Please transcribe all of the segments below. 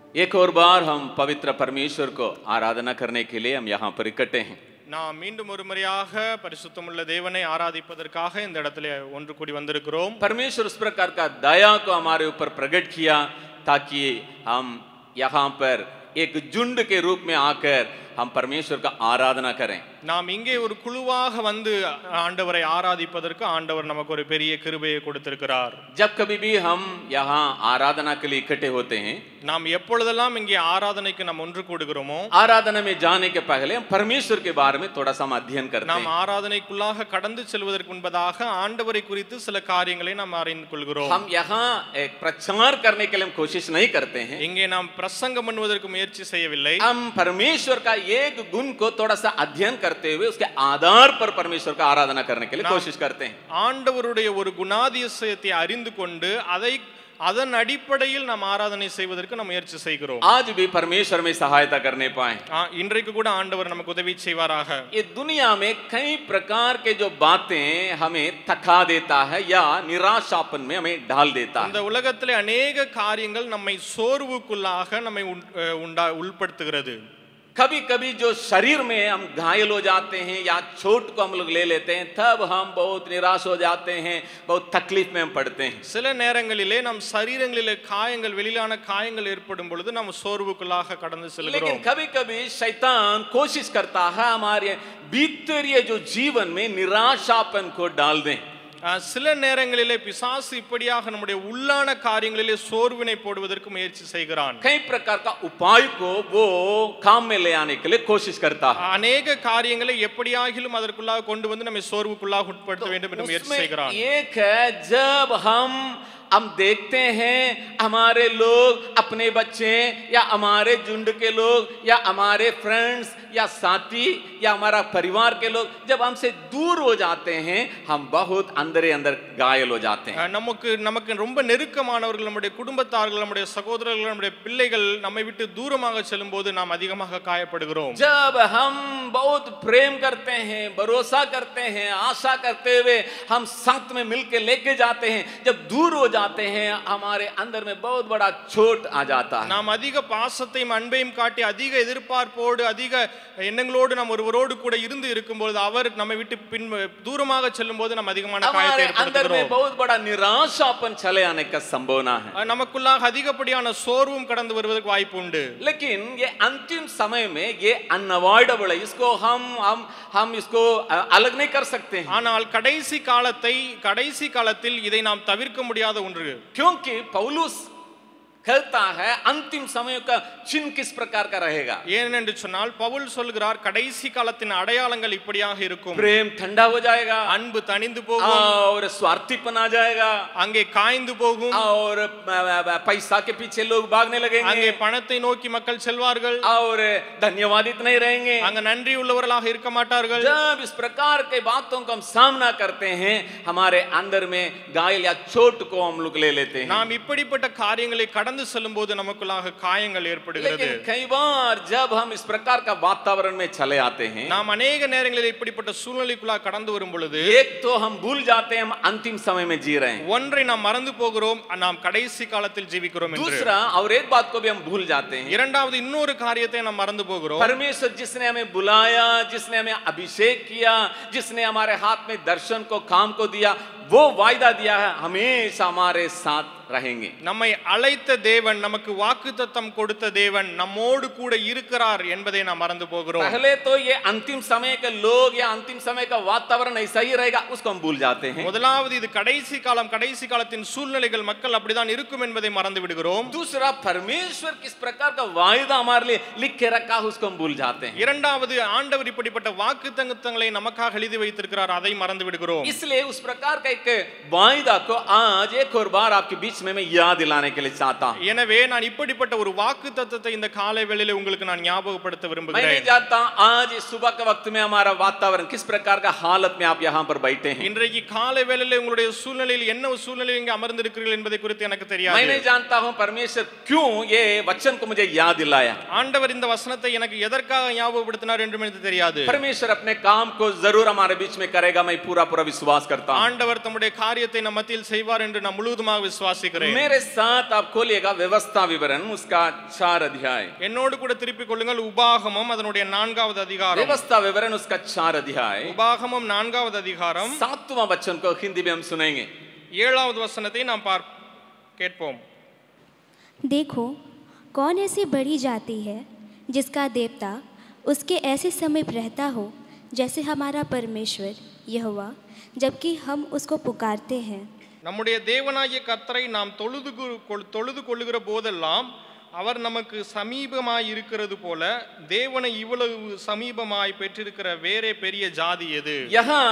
एक और बार हम पवित्र परमेश्वर को आराधना करने के लिए हम यहाँ पर इकट्ठे हैं நாம் மீண்டும் ஒரு முறையாக பரிசுத்தமுள்ள தேவனை ஆராதிப்பதற்காக இந்த இடத்துல ஒன்று கூடி வந்திருக்கிறோம் परमेश्वर उस प्रकार का दया को हमारे ऊपर प्रकट किया ताकि हम यहाँ पर एक झुंड के रूप में आकर हम परमेश्वर का आराधना करें நாம் இங்கே ஒரு குழுவாக வந்து ஆண்டவரை ஆராதிப்பதற்கு ஆண்டவர் நமக்கு ஒரு பெரிய கிருபையை கொடுத்திருக்கிறார் जब कभी भी हम यहाँ आराधना के लिए इकट्ठे होते हैं நாம் எப்பொழுதெல்லாம் இங்கே ஆராதனைக்கு நாம் ஒன்று கூடுகிறோமோ आराधना में जाने के पहले हम परमेश्वर के बारे में थोड़ा सा हम अध्ययन करते நாம் हैं ஆராதனைக்குள்ளாக கடந்து செல்வதற்கு முன்பதாக ஆண்டவரை குறித்து சில காரியங்களை நாம் அறிந்து கொள்கிறோம் हम यहाँ एक प्रचार करने के लिए हम कोशिश नहीं करते हैं இங்கே நாம் பிரசங்கம் பண்ணுவதற்கு முயற்சி செய்யவில்லை हम परमेश्वर का एक गुण को थोड़ा सा अध्ययन करते हुए उसके आधार पर परमेश्वर का आराधना करने के लिए कोशिश करते हैं ஆண்டவருடைய ஒரு குணாதிசயத்தை அறிந்து கொண்டு அதை அதன் அடிப்படையில் நாம் ஆராதனை செய்வதற்கு நாம் முயற்சி செய்கிறோம் आज भी परमेश्वर में सहायता करने पाए ஆ, இன்றைக்கு கூட ஆண்டவர் நமக்கு உதவி செய்வாராக ये दुनिया में कई प्रकार के जो बातें हमें थका देता है या निराशापन में हमें डाल देता है இந்த உலகத்திலே அநேக காரியங்கள் நம்மை சோர்வுக்குள்ளாக நம்மை உண்- அஹ் உண்டா உள்படுத்துகிறது कभी कभी जो शरीर में हम घायल हो जाते हैं या चोट को हम लोग ले लेते हैं तब हम बहुत निराश हो जाते हैं बहुत तकलीफ में हम पड़ते हैं சில நேரங்களிலே நம் சரீரங்களிலே காயங்கள் வெளியிலான காயங்கள் ஏற்படும் பொழுது நாம் சோர்வுக்குள்ளாக கடந்து लेकिन செல்கிறோம் कभी कभी शैतान कोशिश करता है हमारे भीतरीय जो जीवन में निराशापन को डाल दें ஆ, சில நேரங்களிலே பிசாசு இப்படியாக நம்முடைய உள்ளான காரியங்களிலே சோர்வினை போடுவதற்கு முயற்சி செய்கிறான் कई प्रकार का उपाय को वो काम में ले आने के लिए कोशिश करता है அநேக காரியங்களை எப்படியாகிலும் அதற்குள்ளாக கொண்டு வந்து நம்மை சோர்வுக்குள்ளாக உட்படுத்த வேண்டும் என்று முயற்சி उसमें செய்கிறான் एक है जब हम हम देखते हैं हमारे लोग अपने बच्चे या हमारे झुंड के लोग या हमारे फ्रेंड्स या साथी या हमारा परिवार के लोग जब हमसे दूर हो जाते हैं हम बहुत अंदर ही अंदर घायल हो जाते हैं அஹ் நமக்கு நமக்கு ரொம்ப நெருக்கமானவர்கள் நம்முடைய குடும்பத்தார்கள் நம்முடைய சகோதரர்கள் நம்முடைய பிள்ளைகள் நம்மை விட்டு தூரமாக செல்லும்போது நாம் அதிகமாக காயப்படுகிறோம் जब हम बहुत प्रेम करते हैं भरोसा करते हैं आशा करते हुए हम संत में मिलके लेके जाते हैं जब दूर हो जाते हैं हमारे अंदर में बहुत बड़ा चोट आ जाता है நாம் அதிக பாசத்தையும் அன்பையும் காட்டி அதிக எதிர்பார்ப்போடு அதிக எண்ணங்களோடு நாம் ஒருவரோடு கூட இருந்து இருக்கும்போது அவர் நம்மை விட்டு பின் தூரமாக செல்லும்போது நாம் அதிகமான காயத்தை हमारे अंदर में ஏற்படுத்துகிறோம் बहुत बड़ा निराशापन चले आने का संभावना है அஹ் நமக்குள்ளாக அதிகப்படியான சோர்வும் கடந்து வருவதற்கு வாய்ப்பு உண்டு लेकिन ये अंतिम समय में ये अनअवॉइडेबल है इसको हम हम हम इसको अ, अलग नहीं कर सकते हैं ஆனால் கடைசி காலத்தை கடைசி காலத்தில் இதை நாம் தவிர்க்க முடியாத ஒன்று क्योंकि पौलुस कहता है अंतिम समय का चिन्ह किस प्रकार का रहेगा ஏனென்று சொன்னால் பவுல் சொல்கிறார் கடைசி காலத்தின் அடையாளங்கள் இப்படியாக இருக்கும் प्रेम ठंडा हो जाएगा அன்பு தணிந்து போகும் और स्वार्थीपन आ जाएगा அங்கே காய்ந்து போகும் और अ, अ, पैसा के पीछे लोग भागने लगेंगे அங்கே பணத்தை நோக்கி மக்கள் செல்வார்கள் और धन्यवादित नहीं रहेंगे அங்க நன்றி உள்ளவர்களாக இருக்க மாட்டார்கள் जब इस प्रकार के बातों का हम सामना करते हैं हमारे अंदर में घायल या चोट को हम लोग ले लेते हैं நாம் இப்படிப்பட்ட காரியங்களை கடந்து செல்லும் போது நமக்குள்ளாக காயங்கள் ஏற்படுகிறது लेकिन कई बार जब हम इस प्रकार का वातावरण में चले आते हैं நாம் अनेக நேரங்களில் இப்படிப்பட்ட சூழ்நிலைக்குள்ளாக கடந்து வரும் பொழுது एक तो हम भूल जाते हैं हम अंतिम समय में जी रहे हैं ஒன்றை நாம் மறந்து போகிறோம் நாம் கடைசி காலத்தில் ஜீவிக்கிறோம் என்று दूसरा और एक बात को भी हम भूल जाते हैं இரண்டாவது இன்னொரு காரியத்தை நாம் மறந்து போகிறோம் परमेश्वर जिसने हमें बुलाया जिसने हमें अभिषेक किया जिसने हमारे हाथ में दर्शन को काम को दिया वो वायदा दिया है हमेशा हमारे साथ रहेंगे நம்மை அழைத்த தேவன் நமக்கு வாக்குத்தத்தம் கொடுத்த தேவன் நம்மோடு கூட இருக்கிறார் என்பதை நாம் மறந்து போகிறோம் पहले तो ये अंतिम समय के लोग या अंतिम समय का वातावरण ऐसा ही रहेगा उसको हम भूल जाते हैं முதலாவது இது கடைசி காலம் கடைசி காலத்தின் சூழ்நிலைகள் மக்கள் அப்படிதான் இருக்கும் என்பதை மறந்து விடுகிறோம் दूसरा परमेश्वर किस प्रकार का वायदा हमारे लिए लिख के रखा है उसको हम भूल जाते हैं இரண்டாவது ஆண்டவர் இப்படிப்பட்ட வாக்கு தங்கத்தங்களை நமக்காக எழுதி வைத்திருக்கிறார் அதை மறந்து விடுகிறோம் इसलिए उस प्रकार का एक वायदा को आज एक और बार आपके बीच में मैं याद दिलाने के लिए चाहता हूं எனவே நான் இப்படிப்பட்ட ஒரு வாக்கு தத்தத்தை இந்த காலை வேளையில உங்களுக்கு நான் ஞாபகப்படுத்த मैं नहीं விரும்புகிறேன் जानता आज इस सुबह के वक्त में हमारा वातावरण किस प्रकार का हालत में आप यहाँ पर बैठे हैं இன்றைக்கு காலை வேளையில உங்களுடைய சூழ்நிலையில் என்ன சூழ்நிலையில் இங்கே அமர்ந்திருக்கிறீர்கள் என்பதை குறித்து எனக்கு मैं தெரியாது नहीं जानता हूँ परमेश्वर क्यों ये वचन को मुझे याद दिलाया ஆண்டவர் இந்த வசனத்தை எனக்கு எதற்காக ஞாபகப்படுத்தினார் என்று எனக்கு தெரியாது परमेश्वर अपने काम को जरूर हमारे बीच में करेगा मैं पूरा पूरा विश्वास करता हूँ ஆண்டவர் ஆண்டவர் தம்முடைய காரியத்தை நம் மத்தியில் செய்வார் என்று நான் முழுவதுமாக விசுவாசிக்கிறேன் मेरे साथ आप खोलिएगा व्यवस्था विवरण उसका चार अध्याय என்னோடு கூட திருப்பிக் கொள்ளுங்கள் உபாகமம் அதனுடைய நான்காவது அதிகாரம் व्यवस्था विवरण उसका चार अध्याय உபாகமம் நான்காவது அதிகாரம் सातवां वचन को हिंदी में हम सुनेंगे ஏழாவது வசனத்தை நாம் பார் கேட்போம் देखो कौन ऐसी बड़ी जाति है जिसका देवता उसके ऐसे समीप रहता हो जैसे हमारा परमेश्वर यहोवा जबकि हम उसको पुकारते हैं நம்முடைய தேவனாகிய கர்த்தரை நாம் தொழுது கு- கொள்- தொழுது கொள்ளுகிற போதெல்லாம் அவர் நமக்கு சமீபமாய் இருக்கிறது போல தேவனை இவ்வளவு சமீபமாய் பெற்றிருக்கிற வேறே பெரிய ஜாதி எது यहाँ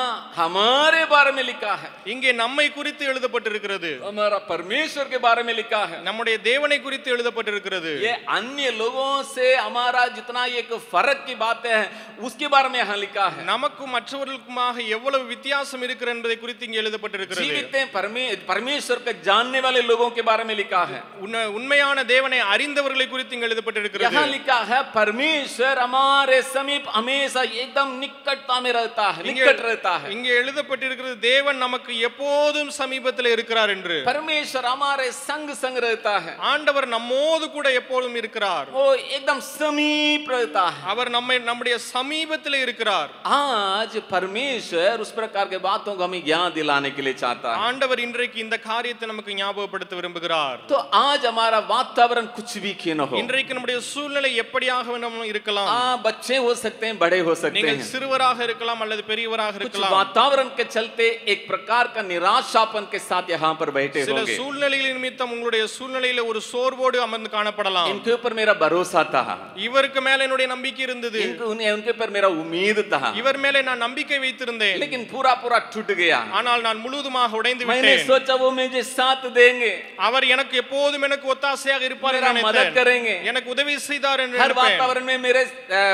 हमारे बारे में लिखा है இங்கே நம்மை குறித்து எழுதப்பட்டிருக்கிறது हमारा परमेश्वर के बारे में लिखा है நம்முடைய தேவனை குறித்து எழுதப்பட்டிருக்கிறது ये अन्य लोगों से हमारा जितना एक फर्क की बात है उसके बारे में यहाँ लिखा है நமக்கும் மற்றவர்களுக்குமாக எவ்வளவு வித்தியாசம் இருக்கிறது என்பதை குறித்து இங்கே எழுதப்பட்டிருக்கிறது जीवित हैं परमे, परमेश्वर को जानने वाले लोगों के बारे में लिखा है உன்ன- உண்மையான தேவனை அறிந்தவர்களை குறித்து இங்கே எழுதப்பட்டிருக்கிறது यहाँ लिखा है परमेश्वर हमारे समीप हमेशा एकदम निकटता में रहता है இங்கே निकट रहता है இங்கே எழுதப்பட்டிருக்கிறது தேவன் நமக்கு எப்போதும் சமீபத்தில் இருக்கிறார் என்று परमेश्वर हमारे संग संग रहता है ஆண்டவர் நம்மோடு கூட எப்போதும் இருக்கிறார் वो एकदम समीप रहता है அவர் நம்மை நம்முடைய சமீபத்தில் இருக்கிறார் आज परमेश्वर उस प्रकार के बातों को हमें ज्ञान दिलाने के लिए चाहता है ஆண்டவர் இன்றைக்கு இந்த காரியத்தை நமக்கு ஞாபகப்படுத்த விரும்புகிறார் तो आज हमारा वातावरण कुछ भी क्यों न हो இன்றைக்கு நம்முடைய சூழ்நிலை எப்படியாக வேணும் இருக்கலாம் हाँ बच्चे हो सकते हैं बड़े हो सकते நீங்கள் हैं சிறுவராக இருக்கலாம் அல்லது பெரியவராக कुछ இருக்கலாம் वातावरण के चलते एक प्रकार का निराशापन के साथ यहाँ पर बैठे சில होंगे சூழ்நிலைகளின் நிமித்தம் உங்களுடைய சூழ்நிலையில ஒரு சோர்வோடு அமர்ந்து காணப்படலாம் इनके ऊपर मेरा भरोसा था இவருக்கு மேல என்னுடைய நம்பிக்கை இருந்தது इनको उन्हें उनके ऊपर मेरा उम्मीद था இவர் மேலே நான் நம்பிக்கை வைத்திருந்தேன் लेकिन पूरा पूरा टूट गया ஆனால் நான் முழுவதுமாக உடைந்து मैंने விட்டேன் सोचा वो मुझे साथ देंगे அவர் எனக்கு எப்போதும் எனக்கு ஒத்தாசையாக இருப்பார் मेरा என்று मदद நினைத்தேன். करेंगे எனக்கு உதவி செய்தார் என்று हर நினைப்பேன். वातावरण में मेरे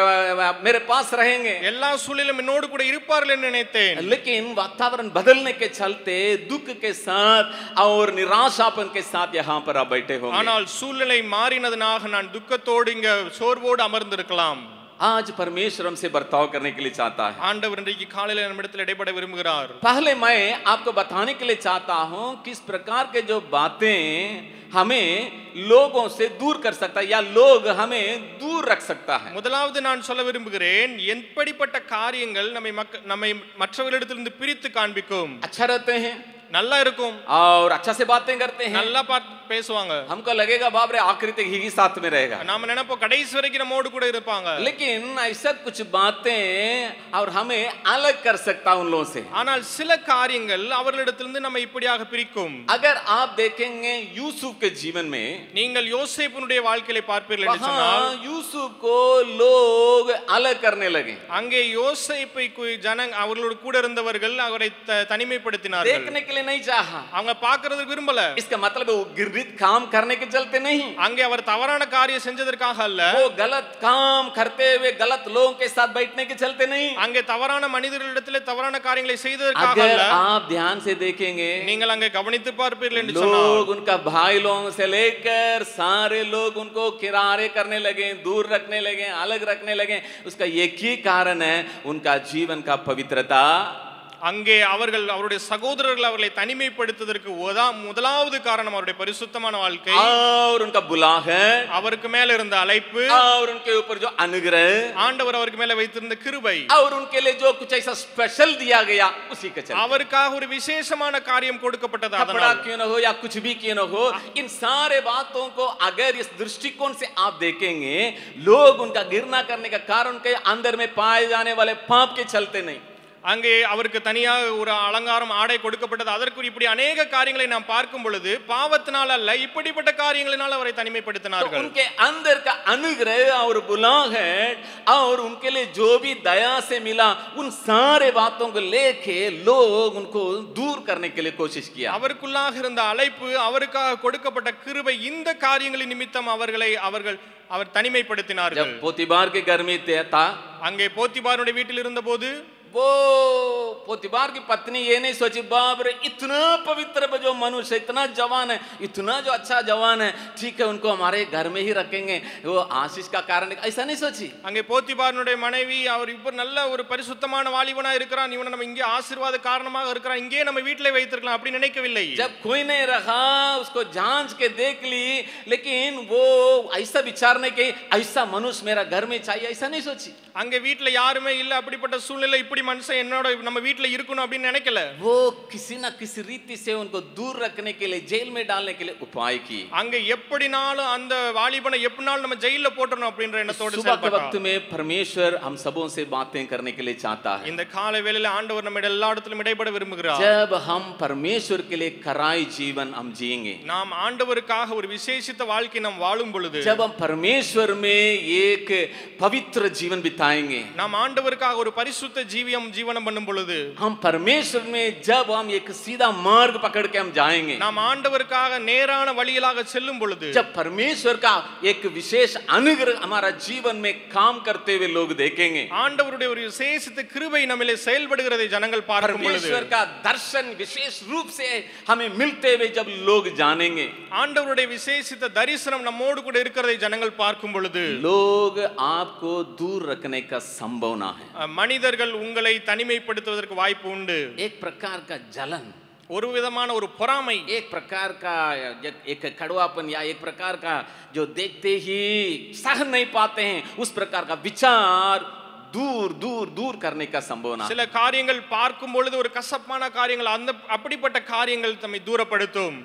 अ, मेरे पास रहेंगे எல்லா சூழலும் என்னோடு கூட இருப்பார்கள் என்று நினைத்தேன் लेकिन वातावरण बदलने के चलते दुख के साथ और निराशापन के साथ यहाँ पर आप बैठे होंगे ஆனால் சூழ்நிலை மாறினதுனாக நான் துக்கத்தோடு இங்க சோர்வோடு அமர்ந்திருக்கலாம் आज परमेश्वर हमसे बर्ताव करने के लिए चाहता है ஆண்டவர் இன்றைக்கு காலையில நம்மிடத்தில் இடைப்பட விரும்புகிறார் पहले मैं आपको बताने के लिए चाहता हूं किस प्रकार के जो बातें हमें लोगों से दूर कर सकता है या लोग हमें दूर रख सकता है முதலாவது நான் சொல்ல விரும்புகிறேன் எப்படிப்பட்ட காரியங்கள் நம்மை மக்க நம்மை மற்றவர்களிடத்திலிருந்து பிரித்து காண்பிக்கும் अच्छा रहते हैं நல்லா இருக்கும் और अच्छा से बातें करते हैं நல்லா பார்த்து பேசுவாங்க हमको लगेगा बाप रे आखिरी तक ही साथ में रहेगा நாம நினைப்போம் கடைசி வரைக்கும் நம்மோடு கூட இருப்பாங்க लेकिन ऐसा कुछ बातें और हमें अलग कर सकता उन लोगों से ஆனால் சில காரியங்கள் அவர்களிடத்திலிருந்து நம்ம இப்படியாக பிரிக்கும் अगर आप देखेंगे यूसुफ के जीवन में நீங்கள் யோசேப்பினுடைய வாழ்க்கையை பார்ப்பீர்கள் என்று சொன்னால் वहां यूसुफ को लोग अलग करने लगे அங்கே யோசேப்பை கு- ஜன அவர்களோடு கூட இருந்தவர்கள் அவரை த- தனிமைப்படுத்தினார்கள் देखने के लिए नहीं चाहा அவங்க பார்க்கறதுக்கு விரும்பல इसका मतलब है वो गिरगिट काम करने के चलते नहीं அங்கே அவர் தவறான காரியம் செஞ்சதற்காக அல்ல वो गलत काम करते हुए गलत लोगों के साथ बैठने के चलते नहीं அங்கே தவறான மனிதர்களிடத்தில் தவறான காரியங்களை செய்ததற்காக अगर அல்ல आप ध्यान से देखेंगे நீங்கள் அங்கே கவனித்து பார்ப்பீர்கள் என்று சொன்னால் लोग उनका भाई लोगों से लेकर सारे लोग उनको किनारे करने लगे दूर रखने लगे अलग रखने लगे उसका एक ही कारण है उनका जीवन का पवित्रता அங்கே அவர்கள் அவருடைய சகோதரர்கள் அவர்களை தனிமைப்படுத்துவதற்கு உதா- முதலாவது காரணம் அவருடைய பரிசுத்தமான வாழ்க்கை और उनका बुलाहट அவருக்கு மேல இருந்த அழைப்பு और उनके ऊपर जो अनुग्रह ஆண்டவர் அவருக்கு மேல வைத்திருந்த கிருபை और उनके लिए जो कुछ ऐसा स्पेशल दिया गया उसी का चलते அவருக்காக ஒரு விசேஷமான காரியம் கொடுக்கப்பட்டது कपड़ा அதனால் क्यों न हो या कुछ भी क्यों न हो इन सारे बातों को अगर इस दृष्टिकोण से आप देखेंगे लोग उनका गिरना करने का कारण उनके अंदर में पाए जाने वाले पाप के चलते नहीं அங்கே அவருக்கு தனியாக ஒரு அலங்காரம் ஆடை கொடுக்கப்பட்டது அதற்கு இப்படி அநேக காரியங்களை நாம் பார்க்கும் பொழுது பாவத்தினால் அல்ல இப்படிப்பட்ட காரியங்களினால் அவரை तो தனிமைப்படுத்தினார்கள் उनके अंदर का अनुग्रह और बुलाहट और उनके लिए जो भी दया से मिला उन सारे बातों को लेके लोग उनको दूर करने के लिए कोशिश किया அவருக்குள்ளாக இருந்த அழைப்பு அவருக்காக கொடுக்கப்பட்ட கிருபை இந்த காரியங்களின் நிமித்தம் அவர்களை அவர்கள் அவர் தனிமைப்படுத்தினார்கள் जब पोतीबार के घर में थे- था அங்கே போத்திபாருடைய வீட்டில் இருந்தபோது वो पोतीबार की पत्नी ये नहीं सोची बाप रे इतना पवित्र जो मनुष्य है, इतना जवान है इतना जो अच्छा जवान है ठीक है उनको हमारे घर में ही रखेंगे वो आशीष का कारण है। ऐसा नहीं सोची அங்கே போத்திபாரனுடைய மனைவி அவர் இப்போ நல்ல ஒரு பரிசுத்தமான வாலிபனா இருக்கிறான் இவனை நம்ம இங்கே ஆசீர்வாத காரணமாக இருக்கிறான் இங்கே நம்ம வீட்டிலே வைத்திருக்கலாம் அப்படி நினைக்கவில்லை जब कोई नहीं रहा उसको जांच के देख ली लेकिन वो ऐसा विचार नहीं कि ऐसा मनुष्य मेरा घर में चाहिए ऐसा नहीं सोची அங்கே வீட்டில் யாருமே இல்லை அப்படிப்பட்ட சூழ்நிலை இப்படி மனுஷன் என்னோட நம்ம வீட்டில் இருக்கணும் அப்படின்னு நினைக்கல वो किसी ना किसी रीति से उनको दूर रखने के लिए जेल में डालने के लिए उपाय की அங்க எப்படினாலும் அந்த வாலிபனை எப்படினாலும் நம்ம ஜெயில போட்டுறணும் அப்படின்ற எண்ணத்தோடு सुबह के செயல்பட்டான். वक्त में परमेश्वर हम सबों से बातें करने के लिए चाहता है இந்த காலை வேளையில ஆண்டவர் நம்ம எல்லா இடத்திலும் இடைப்பட விரும்புகிறார் जब हम परमेश्वर के लिए कराई जीवन हम जिएंगे நாம் ஆண்டவருக்காக ஒரு விசேஷித்த வாழ்க்கை நாம் வாழும் பொழுது जब हम परमेश्वर में एक पवित्र जीवन बिताएंगे நாம் ஆண்டவருக்காக ஒரு பரிசுத்த ஜீவியம் ஜீவனம் பண்ணும் பொழுது हम परमेश्वर में जब हम एक सीधा मार्ग पकड़ के हम जाएंगे நாம் ஆண்டவருக்காக நேரான வழியிலாக செல்லும் பொழுது जब परमेश्वर का एक विशेष अनुग्रह हमारा जीवन में काम करते हुए लोग देखेंगे ஆண்டவருடைய ஒரு விசேஷித்த கிருபை நம்மிலே செயல்படுகிறதை ஜனங்கள் பார்க்கும் பொழுது परमेश्वर का दर्शन विशेष रूप से हमें मिलते हुए जब लोग जानेंगे ஆண்டவருடைய விசேஷித்த தரிசனம் நம்மோடு கூட இருக்கிறதை ஜனங்கள் பார்க்கும் பொழுது लोग आपको दूर रखने का संभावना है அஹ், மனிதர்கள் உங்களை தனிமைப்படுத்துவதற்கு வாய்ப்பு உண்டு एक प्रकार का जलन ஒரு விதமான ஒரு பொறாமை एक प्रकार का एक कड़वापन या एक प्रकार का जो देखते ही सहन नहीं पाते हैं उस प्रकार का विचार दूर दूर दूर करने का संभावना है। சில காரியங்கள் பார்க்கும் பொழுது ஒரு கசப்பான காரியங்கள் அந்த அப்படிப்பட்ட காரியங்கள் தம்மை தூரப்படுத்தும்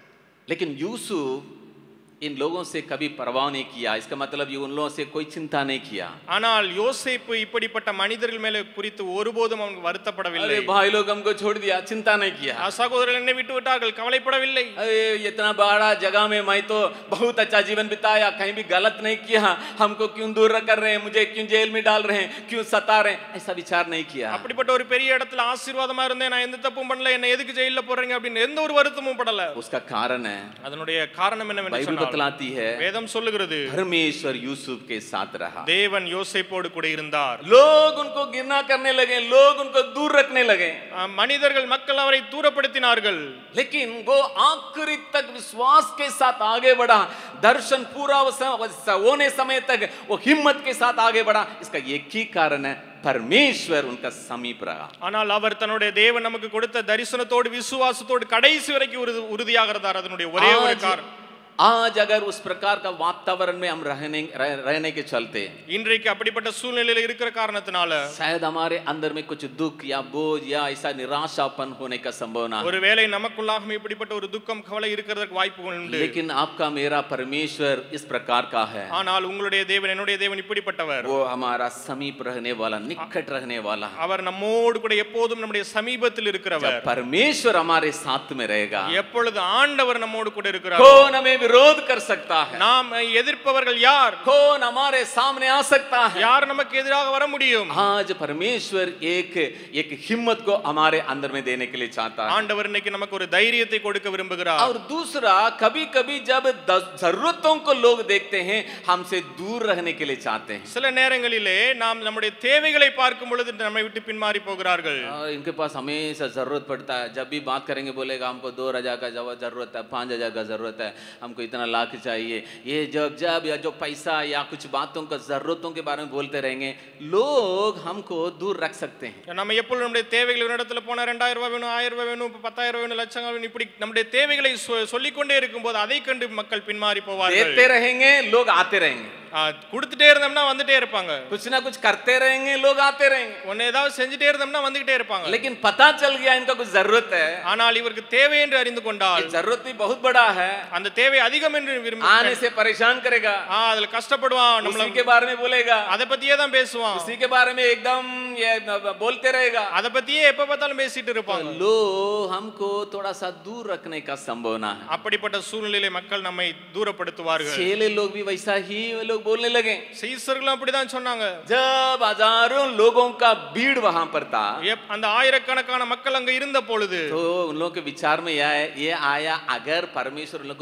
लेकिन यूसुफ इन लोगों से कभी परवाह नहीं किया इसका मतलब ये उन लोगों से कोई चिंता नहीं किया ஆனால் யோசேப்பு இப்படிப்பட்ட மனிதர்கள் மேலே குறித்து ஒருபோதும் அவங்க வருத்தப்படவில்லை अरे भाई लोग हमको छोड़ दिया चिंता नहीं किया ஆ, சகோதரர்கள் என்னை விட்டு விட்டார்கள் கவலைப்படவில்லை अरे इतना बड़ा जगह में मैं तो बहुत अच्छा जीवन बिताया कहीं भी गलत नहीं किया हमको क्यों दूर कर रहे हैं मुझे क्यों जेल में डाल रहे हैं क्यों सता रहे हैं ऐसा विचार नहीं किया அப்படிப்பட்ட ஒரு பெரிய இடத்துல ஆசீர்வாதமா இருந்தேன் நான் எந்த தப்பும் பண்ணல என்ன எதுக்கு ஜெயில போடுறீங்க அப்படின்னு எந்த ஒரு வருத்தமும் படல उसका कारण है அதனுடைய காரணம் என்னவென்று बाइबल சொன்னால் बतलाती है வேதம் சொல்லுகிறது परमेश्वर यूसुफ के साथ रहा தேவன் யோசேப்போடு கூட இருந்தார் लोग उनको गिरना करने लगे लोग उनको दूर रखने लगे ஆ, மனிதர்கள் மக்கள் அவரை தூரப்படுத்தினார்கள் लेकिन वो आखिरी तक विश्वास के साथ आगे बढ़ा दर्शन पूरा स- स- होने समय तक वो हिम्मत के साथ आगे बढ़ा इसका एक ही कारण है परमेश्वर उनका समीप रहा ஆனால் அவர் தன்னுடைய தேவன் நமக்கு கொடுத்த தரிசனத்தோடு விசுவாசத்தோடு கடைசி வரைக்கும் உறுதி உறுதியாக இருந்தார் அதனுடைய ஒரே ஒரு आज, காரணம் आज अगर उस प्रकार का वातावरण में हम रहने रह, रहने के चलते இன்றைக்கு அப்படிப்பட்ட சூழ்நிலையில இருக்கிற காரணத்தினால शायद हमारे अंदर में कुछ दुख या बोझ या ऐसा निराशापन होने का संभावना है ஒருவேளை நமக்குள்ளாகவும் இப்படிப்பட்ட ஒரு துக்கம் கவலை இருக்கிறதுக்கு வாய்ப்பு உண்டு लेकिन आपका मेरा परमेश्वर इस प्रकार का है ஆனால் உங்களுடைய தேவன் என்னுடைய தேவன் இப்படிப்பட்டவர் वो हमारा समीप रहने वाला निकट रहने वाला है அவர் நம்மோடு கூட எப்போதும் நம்முடைய சமீபத்தில் இருக்கிறவர் जब परमेश्वर हमारे साथ में रहेगा எப்பொழுது ஆண்டவர் நம்மோடு கூட இருக்கிறார் कौन हमें विरोध कर सकता है நாம் எதிர்ப்பவர்கள் யார் कौन हमारे सामने आ सकता है யார் நமக்கு எதிராக வர முடியும் आज परमेश्वर एक एक हिम्मत को हमारे अंदर में देने के लिए चाहता है ஆண்டவர் இன்னைக்கு நமக்கு ஒரு தைரியத்தை கொடுக்க விரும்புகிறார் और दूसरा कभी कभी जब द- जरूरतों को लोग देखते हैं हमसे दूर रहने के लिए चाहते हैं சில நேரங்களிலே நாம் நம்முடைய தேவைகளை பார்க்கும் பொழுது நம்மை விட்டு பின்மாறி போகிறார்கள் और इनके पास हमेशा जरूरत पड़ता है जब भी बात करेंगे बोलेगा हमको दो हजार का जब जरूरत है पाँच हजार का जरूरत है हमको इतना लाख चाहिए ये जब जब या जो पैसा या कुछ बातों का जरूरतों के बारे में बोलते रहेंगे लोग हमको दूर रख सकते हैं நம்ம எப்பொழுது நம்முடைய தேவைகள் ஒரு இடத்துல போனா ரெண்டாயிரம் ரூபாய் வேணும் ஆயிரம் ரூபாய் வேணும் இப்ப பத்தாயிரம் ரூபாய் வேணும் லட்சம் வேணும் இப்படி நம்முடைய தேவைகளை சொ- சொல்லிக்கொண்டே இருக்கும்போது அதை கண்டு மக்கள் பின்மாறி போவார்கள் देते रहेंगे लोग आते रहेंगे ஆ, கொடுத்துட்டே இருந்தோம்னா வந்துட்டே இருப்பாங்க कुछ ना कुछ करते रहेंगे लोग आते रहेंगे ஒன்னு ஏதாவது செஞ்சுட்டே இருந்தோம்னா வந்துகிட்டே இருப்பாங்க लेकिन पता चल गया इनका कुछ जरूरत है ஆனால் இவருக்கு தேவை என்று அறிந்து கொண்டால் ये जरूरत भी बहुत बड़ा है அந்த தேவை அதிகம் என்று விரும்பி आने से परेशान करेगा ஆ அதுல கஷ்டப்படுவான் நம்மள उसी के बारे में बोलेगा அதை பத்தியே தான் பேசுவான் उसी के बारे में एकदम ये बोलते रहेगा அதை பத்தியே எப்ப பார்த்தாலும் பேசிட்டு இருப்பாங்க लोग हमको थोड़ा सा दूर रखने का संभावना है அப்படிப்பட்ட சூழ்நிலையில மக்கள் நம்மை தூரப்படுத்துவார்கள் चेले लोग भी वैसा ही वो लोग बोलने लगे சீசர்களும் அப்படிதான் சொன்னாங்க जब हजारों लोगों का भीड़ वहां पर था எப்- அந்த ஆயிரக்கணக்கான மக்கள் அங்க இருந்த பொழுது तो उन लोगों के विचार में यह है ये आया अगर परमेश्वर उन लोगों को दूर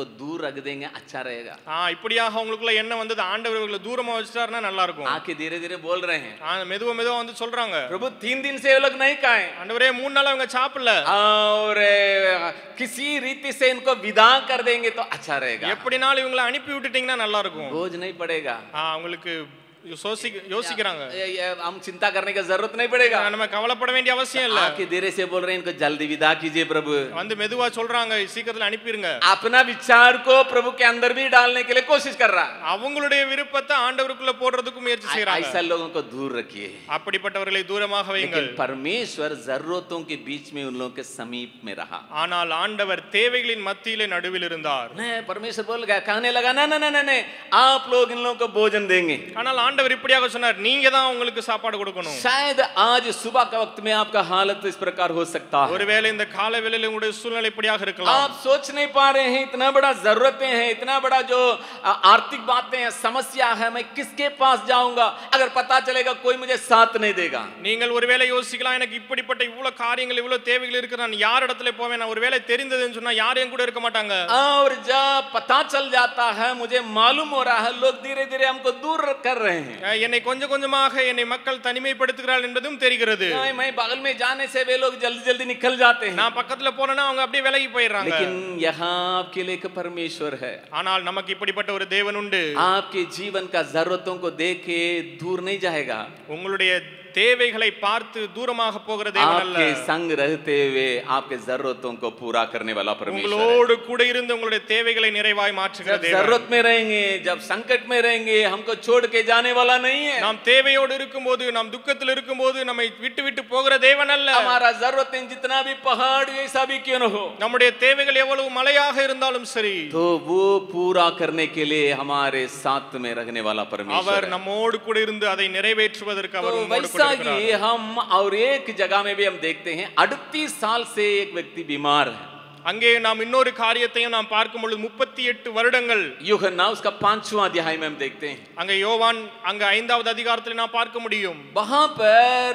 रख देंगे अच्छा रहेगा ஆ இப்படியாக அவங்களுக்குள்ள எண்ணம் வந்தது ஆண்டவர் இவர்களை தூரமா வச்சுட்டாருன்னா நல்லா இருக்கும் आके धीरे धीरे बोल रहे हैं ஆ, மெதுவா மெதுவா வந்து சொல்றாங்க प्रभु तीन दिन से ये लोग नहीं खाए ஆண்டவரே மூணு நாள் அவங்க சாப்பிடல और अ, किसी रीति से इनको विदा कर देंगे तो अच्छा रहेगा எப்படினாலும் இவங்களை அனுப்பி விட்டுட்டீங்கன்னா நல்லா இருக்கும் बोझ नहीं पड़ेगा ஆ, அவங்களுக்கு யோசிக்க யோசிக்கிறாங்க ये- ये हम चिंता करने की जरूरत नहीं पड़ेगा நம்ம கவலைப்பட வேண்டிய அவசியம் இல்ல आके धीरे से बोल रहे हैं इनको जल्दी विदा कीजिए प्रभु வந்து மெதுவா சொல்றாங்க சீக்கிரத்துல அனுப்பிடுங்க अपना विचार को प्रभु के अंदर भी डालने के लिए कोशिश कर रहा है அவங்களுடைய விருப்பத்தை ஆண்டவருக்குள்ள போடுறதுக்கு முயற்சி செய்யறாங்க ऐसा लोगों को दूर रखिए அப்படிப்பட்டவர்களை தூரமாக வையுங்கள் लेकिन परमेश्वर जरूरतों के बीच में उन लोगों के समीप में रहा ஆனால் ஆண்டவர் தேவைகளின் மத்தியிலே நடுவில் இருந்தார் नहीं परमेश्वर बोल गया कहने लगा ना ना ना ना नहीं आप लोग इन लोगों को भोजन देंगे ஆனால் ஆண்டவர் இப்படியாக சொன்னார் நீங்க தான் உங்களுக்கு சாப்பாடு கொடுக்கணும் शायद आज सुबह का वक्त में आपका हालत इस प्रकार हो सकता है ஒருவேளை இந்த கால வேளையில உங்களுடைய சூழ்நிலை இப்படியாக இருக்கலாம் आप सोच नहीं पा रहे हैं इतना बड़ा जरूरतें हैं इतना बड़ा जो आ, आर्थिक बातें हैं समस्या है मैं किसके पास जाऊंगा अगर पता चलेगा कोई मुझे साथ नहीं देगा நீங்கள் ஒருவேளை யோசிக்கலாம் எனக்கு இப்படிப்பட்ட இவ்வளவு காரியங்கள் இவ்வளவு தேவைகள் இருக்கு நான் யார் இடத்துல போவேன் நான் ஒருவேளை தெரிந்ததுன்னு சொன்னா யாரும் என் கூட இருக்க மாட்டாங்க और जब पता चल जाता है मुझे मालूम हो रहा है लोग धीरे धीरे हमको दूर कर रहे हैं அஹ், என்னை கொஞ்சம் கொஞ்சமாக என்னை மக்கள் தனிமைப்படுத்துகிறார்கள் என்பதும் தெரிகிறது नहीं, मैं बगल में जाने से वे लोग जल्दी जल्दी निकल जाते हैं நான் பக்கத்துல போனேன்னா அவங்க அப்படியே விலகி போயிடுறாங்க लेकिन यहाँ आपके लिए एक परमेश्वर है ஆனால் நமக்கு இப்படிப்பட்ட ஒரு தேவன் உண்டு आपके जीवन का जरूरतों को देख के दूर नहीं जाएगा உங்களுடைய தேவைகளை பார்த்து தூரமாக போகிற தேவன் அல்ல आपके संग रहते हुए आपके जरूरतों को पूरा करने वाला परमेश्वर है। உங்களோடு கூட இருந்து உங்களுடைய தேவைகளை நிறைவாய் மாற்றுகிற जब தேவன் जरूरत में रहेंगे जब संकट में रहेंगे हमको छोड़ के जाने वाला नहीं है நாம் தேவையோடு இருக்கும்போது நாம் துக்கத்தில் இருக்கும்போது நம்மை விட்டு விட்டு போகிற தேவன் அல்ல हमारा जरूरतें जितना भी पहाड़ ऐसा भी क्यों न हो நம்முடைய தேவைகள் எவ்வளவு மலையாக இருந்தாலும் சரி तो वो पूरा करने के लिए हमारे साथ में रहने वाला परमेश्वर அவர் है। நம்மோடு கூட இருந்து அதை நிறைவேற்றுவதற்கு அவர் तो உம்மோடு கூட वैसा இருக்கிறார் ही हम और एक जगह में भी हम देखते हैं अड़तीस साल से एक व्यक्ति बीमार है அங்கே நாம் இன்னொரு காரியத்தையும் நாம் பார்க்கும் பொழுது முப்பத்தி எட்டு வருடங்கள் यूहन्ना उसका पांचवा अध्याय में हम देखते हैं அங்க யோவான் அங்க ஐந்தாவது அதிகாரத்தில் நாம் பார்க்க முடியும் वहां पर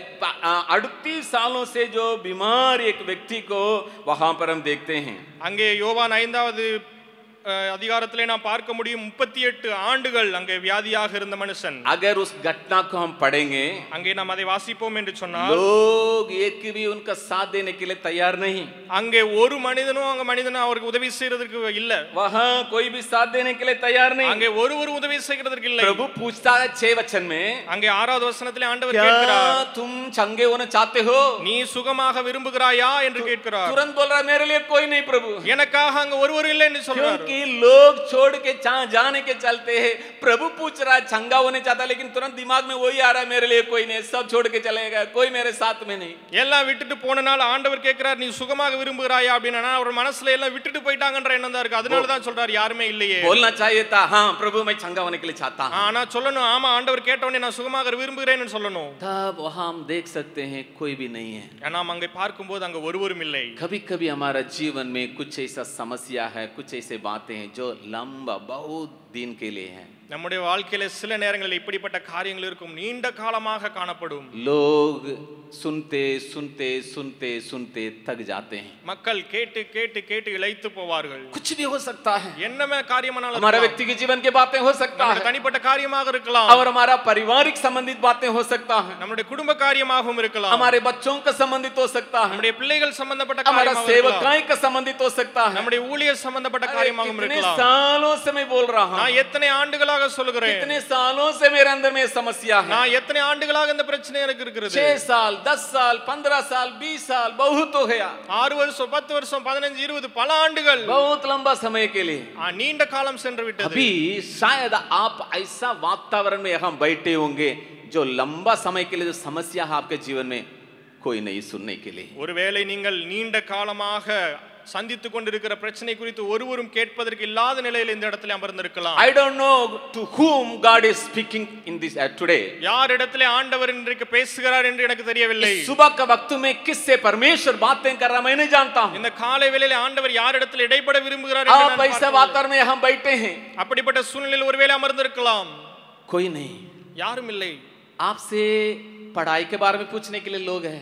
अड़तीस सालों से जो बीमार एक व्यक्ति को वहां पर हम देखते हैं அங்கே யோவான் ஐந்தாவது அஹ், அதிகாரத்திலே நாம் பார்க்க முடியும் முப்பத்தி எட்டு ஆண்டுகள் அங்கே வியாதியாக இருந்த மனுஷன் अगर उस घटना को हम पढ़ेंगे அங்கே நாம் அதை வாசிப்போம் என்று சொன்னால் लोग एक भी उनका साथ देने के लिए तैयार नहीं அங்கே ஒரு மனிதனும் அங்க மனிதனும் அவருக்கு உதவி செய்யறதுக்கு இல்ல वहां कोई भी साथ देने के लिए तैयार नहीं அங்கே ஒருவர் உதவி செய்யறதுக்கு இல்லை प्रभु पूछता है छह वचन में அங்கே ஆறாவது வசனத்திலே ஆண்டவர் क्या கேட்கிறார் तुम चंगे होना चाहते हो நீ சுகமாக விரும்புகிறாயா என்று கேட்கிறார் तुरंत बोल रहा है मेरे लिए कोई नहीं प्रभु எனக்காக அங்க ஒருவர் இல்லை என்று சொல்றார் क्योंकि लोग छोड़ के जहाँ जाने के चलते हैं प्रभु पूछ रहा है चंगा होने चाहता है, लेकिन तुरंत दिमाग में वही आ रहा है मेरे लिए कोई नहीं सब छोड़ के चलेगा कोई मेरे साथ में नहीं எல்லாம் விட்டுட்டு போனனால ஆண்டவர் கேட்கிறார் நீ சுகமாக விரும்புகிறாயா அப்படின்னு அவர் மனசுல எல்லாம் விட்டுட்டு போயிட்டாங்கன்ற எண்ணம் தான் இருக்கு அதனால தான் சொல்றாரு யாருமே இல்லையே बोलना चाहिए था हाँ प्रभु मैं चंगा होने के लिए चाहता हूँ ஆனா சொல்லணும் ஆமா ஆண்டவர் கேட்டவனே நான் சுகமாக விரும்புகிறேன்னு சொல்லணும் तब वहां हम देख सकते हैं कोई भी नहीं है நாம் அங்கே பார்க்கும்போது அங்க ஒருவரும் இல்லை कभी कभी हमारा जीवन में कुछ ऐसा समस्या है कुछ ऐसे बातें हैं जो लंबा बहुत दिन के लिए है நம்முடைய வாழ்க்கையில சில நேரங்களில் இப்படிப்பட்ட காரியங்கள் இருக்கும் நீண்ட காலமாக காணப்படும் लोग सुनते सुनते सुनते सुनते थक जाते हैं மக்கள் கேட்டு கேட்டு கேட்டு இழைத்து போவார்கள் कुछ भी हो सकता है என்னமே காரியமானாலும் हमारा இருக்கலாம். व्यक्ति के जीवन की बातें हो सकता நம்முடைய है தனிப்பட்ட காரியமாக இருக்கலாம் और हमारा पारिवारिक संबंधित बातें हो सकता है நம்முடைய குடும்ப காரியமாகவும் இருக்கலாம் हमारे बच्चों का संबंधित हो सकता है நம்முடைய பிள்ளைகள் சம்பந்தப்பட்ட हमारा காரியமாக இருக்கலாம் सेवकाई का संबंधित हो सकता है நம்முடைய ஊழியர் சம்பந்தப்பட்ட अरे, காரியமாகவும் कितने இருக்கலாம் सालों से मैं बोल रहा हूँ நான் எத்தனை ஆண்டுகளாக சொல்லுகிறேன் कितने सालों से मेरे अंदर में ये समस्या है நான் எத்தனை ஆண்டுகளாக இந்த பிரச்சனை எனக்கு இருக்கிறது छह साल दस साल पंद्रह साल बीस साल बहुत हो गया ஆறு வருஷம் பத்து வருஷம் பதினஞ்சு இருபது பல ஆண்டுகள் बहुत लंबा समय के लिए ஆ, நீண்ட காலம் சென்று விட்டது अभी शायद आप ऐसा वातावरण में यहाँ बैठे होंगे जो लंबा समय के लिए जो समस्या है आपके जीवन में कोई नहीं सुनने के लिए ஒருவேளை நீங்கள் நீண்ட காலமாக சந்தித்துக் கொண்டிருக்கிற பிரச்சனை குறித்து ஒருவரும் கேட்பதற்கு இல்லாத நிலையில் இந்த இடத்துல அமர்ந்திருக்கலாம் I don't know to whom God is speaking in this uh, today. யார் இடத்துல ஆண்டவர் இன்றைக்கு பேசுகிறார் என்று எனக்கு தெரியவில்லை इस सुबह का वक्त में किससे परमेश्वर बातें कर रहा मैं नहीं जानता हूँ இந்த காலை வேளையில ஆண்டவர் யார் இடத்துல இடைப்பட விரும்புகிறார் என்று आप நான் ऐसे பார்க்கவில்லை. वातावरण में हम बैठे हैं அப்படிப்பட்ட சூழ்நிலையில் ஒருவேளை அமர்ந்திருக்கலாம் कोई नहीं யாரும் இல்லை आपसे पढ़ाई के बारे में पूछने के लिए लोग हैं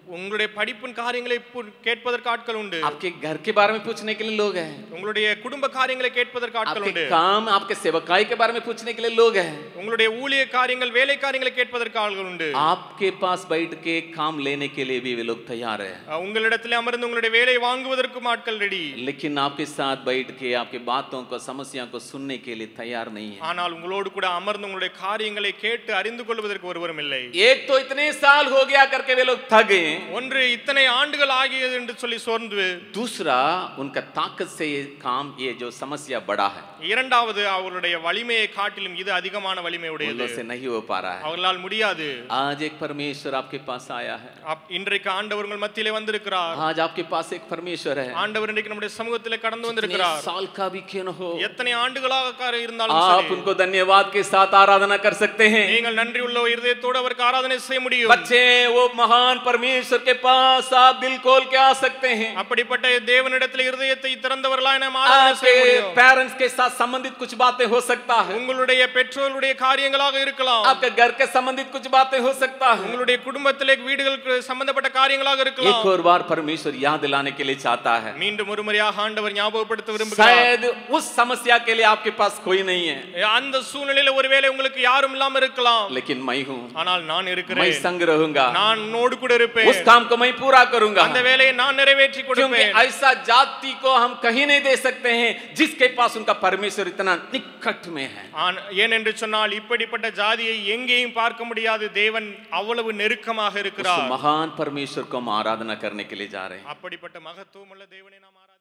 உங்களுடைய படிப்பின் காரியங்களை பு- கேட்பதற்கு ஆட்கள் உண்டு आपके घर के बारे में पूछने के लिए लोग हैं உங்களுடைய குடும்ப காரியங்களை கேட்பதற்கு ஆட்கள் आपके உண்டு काम आपके सेवकाई के बारे में पूछने के लिए लोग हैं உங்களுடைய ஊழிய காரியங்கள் வேலை காரியங்களை கேட்பதற்கு ஆள்கள் உண்டு आपके पास बैठ के काम लेने के लिए भी वे लोग तैयार हैं அஹ் உங்களிடத்தில் அமர்ந்து உங்களுடைய வேலை வாங்குவதற்கும் ஆட்கள் ரெடி लेकिन आपके साथ बैठ के आपके बातों को समस्या को सुनने के लिए तैयार नहीं है ஆனால் உங்களோடு கூட அமர்ந்து உங்களுடைய காரியங்களை கேட்டு அறிந்து கொள்வதற்கு ஒருவரும் இல்லை एक तो इतने साल हो गया करके वे लोग थक गए ஒன்று இத்தனை ஆண்டுகள் ஆகியது என்று சொல்லி சோர்ந்து दूसरा उनका ताकत से ये काम ये जो समस्या बड़ा है இரண்டாவது அவருடைய வலிமையை காட்டிலும் இது அதிகமான வலிமை उन உடையது लोग से नहीं हो पा रहा है அவர்களால் முடியாது आज एक परमेश्वर आपके पास आया है அப்- இன்றைக்கு ஆண்டவர் உங்கள் மத்தியிலே வந்திருக்கிறார் आज आपके पास एक परमेश्वर है ஆண்டவர் இன்றைக்கு நம்முடைய சமூகத்திலே கடந்து कितने வந்திருக்கிறார் साल का भी क्यों न हो எத்தனை ஆண்டுகளாக கார- இருந்தாலும் आप சரி, उनको धन्यवाद के साथ आराधना कर सकते हैं நீங்கள் நன்றி உள்ள இருதயத்தோடு அவருக்கு ஆராதனை செய்ய முடியும் बच्चे वो महान परमेश्वर के पास आप दिल खोल के आ सकते हैं அப்படிப்பட்ட தேவனிடத்தில் இருதயத்தை திறந்தவர்களாய் நாம் ஆராதனை செய்ய आपके முடியும் पेरेंट्स के साथ संबंधित कुछ बातें हो सकता है உங்களுடைய பெற்றோருடைய காரியங்களாக இருக்கலாம் आपके घर के संबंधित कुछ बातें हो सकता है உங்களுடைய குடும்பத்திலே வீடுகளுக்கு சம்பந்தப்பட்ட காரியங்களாக இருக்கலாம் एक और बार परमेश्वर याद दिलाने के लिए चाहता है மீண்டும் ஒரு முறையாக ஆண்டவர் ஞாபகப்படுத்த விரும்புகிறார் शायद उस समस्या के लिए आपके पास कोई नहीं है அந்த சூழ்நிலையில ஒருவேளை உங்களுக்கு யாரும் இல்லாம இருக்கலாம் लेकिन मैं हूँ ஆனால் நான் मैं இருக்கிறேன் संग रहूंगा நான் உன்னோடு கூட இருப்பேன் उस काम को मैं पूरा करूंगा அந்த வேலையை நான் நிறைவேற்றி क्योंकि கொடுப்பேன் ऐसा जाति को हम कहीं नहीं दे सकते हैं जिसके पास उनका परमेश्वर इतना निकट में है ஆன்- ஏனென்று சொன்னால் இப்படிப்பட்ட ஜாதியை எங்கேயும் பார்க்க முடியாது தேவன் அவ்வளவு நெருக்கமாக उस இருக்கிறார் महान परमेश्वर को हम आराधना करने के लिए जा रहे हैं அப்படிப்பட்ட மகத்துவம் உள்ள தேவனை நாம் ஆராதிக்கிறோம்